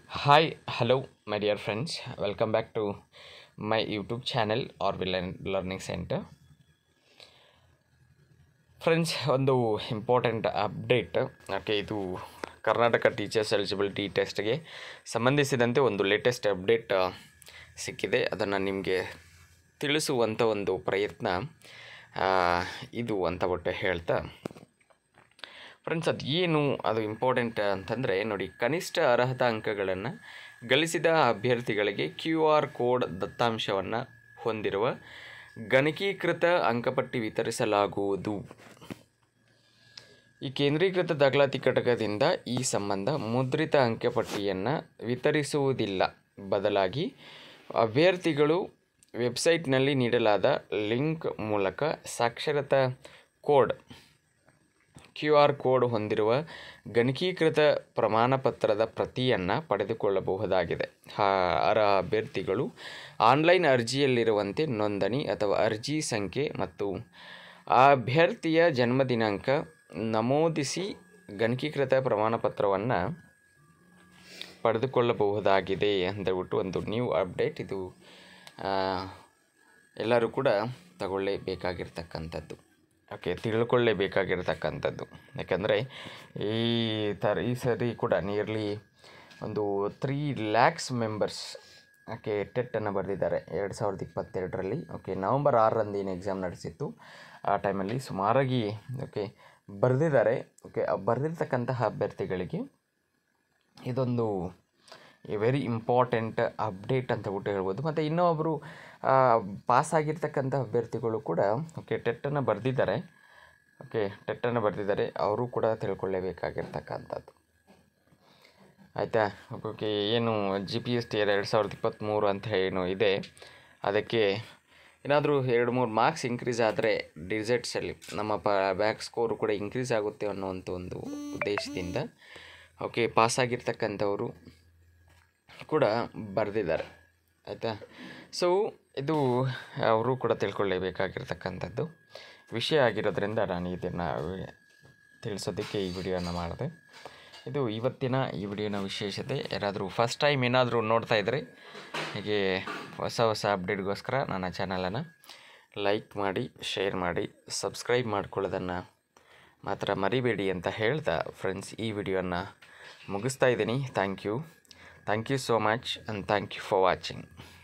Hi, hello, my dear friends. Welcome back to my YouTube channel or Learning Center. Friends ಒಂದು important update okay ಇದು Karnataka teachers eligibility ಟೆಸ್ಟ್ಗೆ ಸಂಬಂಧಿಸಿದಂತೆ ಒಂದು latest update ಸಿಕ್ಕಿದೆ ಅದನ್ನು ನಿಮಗೆ ತಿಳಿಸುವಂಥ ಒಂದು ಪ್ರಯತ್ನ ಆ, ಇದು ಅಂತ ಒಟ್ಟು ಹೇಳ್ತಾ ಫ್ರೆಂಡ್ಸ್ ಅದು ಏನು ಅದು ಇಂಪಾರ್ಟೆಂಟ್ ಅಂತಂದರೆ ನೋಡಿ ಕನಿಷ್ಠ ಅರ್ಹತಾ ಅಂಕಗಳನ್ನು ಗಳಿಸಿದ ಅಭ್ಯರ್ಥಿಗಳಿಗೆ ಕ್ಯೂ ಆರ್ ಕೋಡ್ ದತ್ತಾಂಶವನ್ನು ಹೊಂದಿರುವ ಗಣಕೀಕೃತ ಅಂಕಪಟ್ಟಿ ವಿತರಿಸಲಾಗುವುದು ಈ ಕೇಂದ್ರೀಕೃತ ದಾಖಲಾತಿ ಘಟಕದಿಂದ ಈ ಸಂಬಂಧ ಮುದ್ರಿತ ಅಂಕಪಟ್ಟಿಯನ್ನು ವಿತರಿಸುವುದಿಲ್ಲ ಬದಲಾಗಿ ಅಭ್ಯರ್ಥಿಗಳು ವೆಬ್ಸೈಟ್ನಲ್ಲಿ ನೀಡಲಾದ ಲಿಂಕ್ ಮೂಲಕ ಸಾಕ್ಷರತಾ ಕೋಡ್ ಕ್ಯೂ ಆರ್ ಕೋಡ್ ಹೊಂದಿರುವ ಗಣಕೀಕೃತ ಪ್ರಮಾಣಪತ್ರದ ಪ್ರತಿಯನ್ನು ಪಡೆದುಕೊಳ್ಳಬಹುದಾಗಿದೆ ಹಾ- ಅರ್ಹ ಅಭ್ಯರ್ಥಿಗಳು ಆನ್ಲೈನ್ ಅರ್ಜಿಯಲ್ಲಿರುವಂತೆ ನೋಂದಣಿ ಅಥವಾ ಅರ್ಜಿ ಸಂಖ್ಯೆ ಮತ್ತು ಆ ಅಭ್ಯರ್ಥಿಯ ಜನ್ಮ ದಿನಾಂಕ ನಮೂದಿಸಿ ಗಣಕೀಕೃತ ಪ್ರಮಾಣಪತ್ರವನ್ನು ಪಡೆದುಕೊಳ್ಳಬಹುದಾಗಿದೆ ಅಂತೇಳ್ಬಿಟ್ಟು ಒಂದು ನ್ಯೂ ಅಪ್ಡೇಟ್ ಇದು ಆ, ಎಲ್ಲರೂ ಕೂಡ ತಗೊಳ್ಳೇಬೇಕಾಗಿರ್ತಕ್ಕಂಥದ್ದು ಓಕೆ ತಿಳ್ಕೊಳ್ಳೇಬೇಕಾಗಿರ್ತಕ್ಕಂಥದ್ದು ಯಾಕಂದರೆ ಈ ಥರ ಈ ಸರಿ ಕೂಡ ನಿಯರ್ಲಿ ಒಂದು ತ್ರೀ ಲ್ಯಾಕ್ಸ್ ಮೆಂಬರ್ಸ್ ಓಕೆ ಟೆಟ್ಟನ್ನು ಬರೆದಿದ್ದಾರೆ ಎರಡು ಸಾವಿರದ ಇಪ್ಪತ್ತೆರಡರಲ್ಲಿ ಓಕೆ ನವಂಬರ್ ಆರರಂದು ಏನು ಎಕ್ಸಾಮ್ ನಡೆಸಿತ್ತು ಆ ಟೈಮಲ್ಲಿ ಸುಮಾರಾಗಿ ಓಕೆ ಬರೆದಿದ್ದಾರೆ ಓಕೆ ಬರೆದಿರ್ತಕ್ಕಂತಹ ಅಭ್ಯರ್ಥಿಗಳಿಗೆ ಇದೊಂದು ವೆರಿ ಇಂಪಾರ್ಟೆಂಟ್ ಅಪ್ಡೇಟ್ ಅಂತ ಬಿಟ್ಟು ಹೇಳ್ಬೋದು ಮತ್ತು ಇನ್ನೊಬ್ಬರು ಪಾಸ್ ಆಗಿರ್ತಕ್ಕಂಥ ಅಭ್ಯರ್ಥಿಗಳು ಕೂಡ ಓಕೆ ಟೆಟ್ಟನ್ನು ಬರೆದಿದ್ದಾರೆ ಓಕೆ ಟೆಟ್ಟನ್ನು ಬರೆದಿದ್ದಾರೆ ಅವರು ಕೂಡ ತಿಳ್ಕೊಳ್ಳೇಬೇಕಾಗಿರ್ತಕ್ಕಂಥದ್ದು ಆಯಿತಾ ಓಕೆ ಏನು ಜಿ ಪಿ ಎಸ್ ಟಿ ಎರಡು ಸಾವಿರದ ಇಪ್ಪತ್ತ್ಮೂರು ಅಂತ ಏನು ಇದೆ ಅದಕ್ಕೆ ಏನಾದರೂ ಎರಡು ಮೂರು ಮಾರ್ಕ್ಸ್ ಇನ್ಕ್ರೀಸ್ ಆದರೆ ಡಿಸೆಟ್ಸಲ್ಲಿ ನಮ್ಮ ಪ ಬ್ಯಾಕ್ ಸ್ಕೋರು ಕೂಡ ಇನ್ಕ್ರೀಸ್ ಆಗುತ್ತೆ ಅನ್ನುವಂಥ ಒಂದು ಉದ್ದೇಶದಿಂದ ಓಕೆ ಪಾಸಾಗಿರ್ತಕ್ಕಂಥವರು ಕೂಡ ಬರೆದಿದ್ದಾರೆ ಆಯಿತಾ ಸೊ ಇದು ಅವರು ಕೂಡ ತಿಳ್ಕೊಳ್ಳೇಬೇಕಾಗಿರ್ತಕ್ಕಂಥದ್ದು ವಿಷಯ ಆಗಿರೋದ್ರಿಂದ ನಾನು ಇದನ್ನು ತಿಳಿಸೋದಕ್ಕೆ ಈ ವಿಡಿಯೋನ ಮಾಡಿದೆ ಇದು ಇವತ್ತಿನ ಈ ವಿಡಿಯೋನ ವಿಶೇಷತೆ ಯಾರಾದರೂ ಫಸ್ಟ್ ಟೈಮ್ ಏನಾದರೂ ನೋಡ್ತಾ ಇದ್ದರೆ ಹೀಗೆ ಹೊಸ ಹೊಸ ಅಪ್ಡೇಟ್ಗೋಸ್ಕರ ನನ್ನ ಚಾನಲನ್ನು ಲೈಕ್ ಮಾಡಿ ಶೇರ್ ಮಾಡಿ ಸಬ್ಸ್ಕ್ರೈಬ್ ಮಾಡ್ಕೊಳ್ಳೋದನ್ನು ಮಾತ್ರ ಮರಿಬೇಡಿ ಅಂತ ಹೇಳ್ತಾ ಫ್ರೆಂಡ್ಸ್ ಈ ವಿಡಿಯೋನ ಮುಗಿಸ್ತಾ ಇದ್ದೀನಿ thank you thank you so much and thank you for watching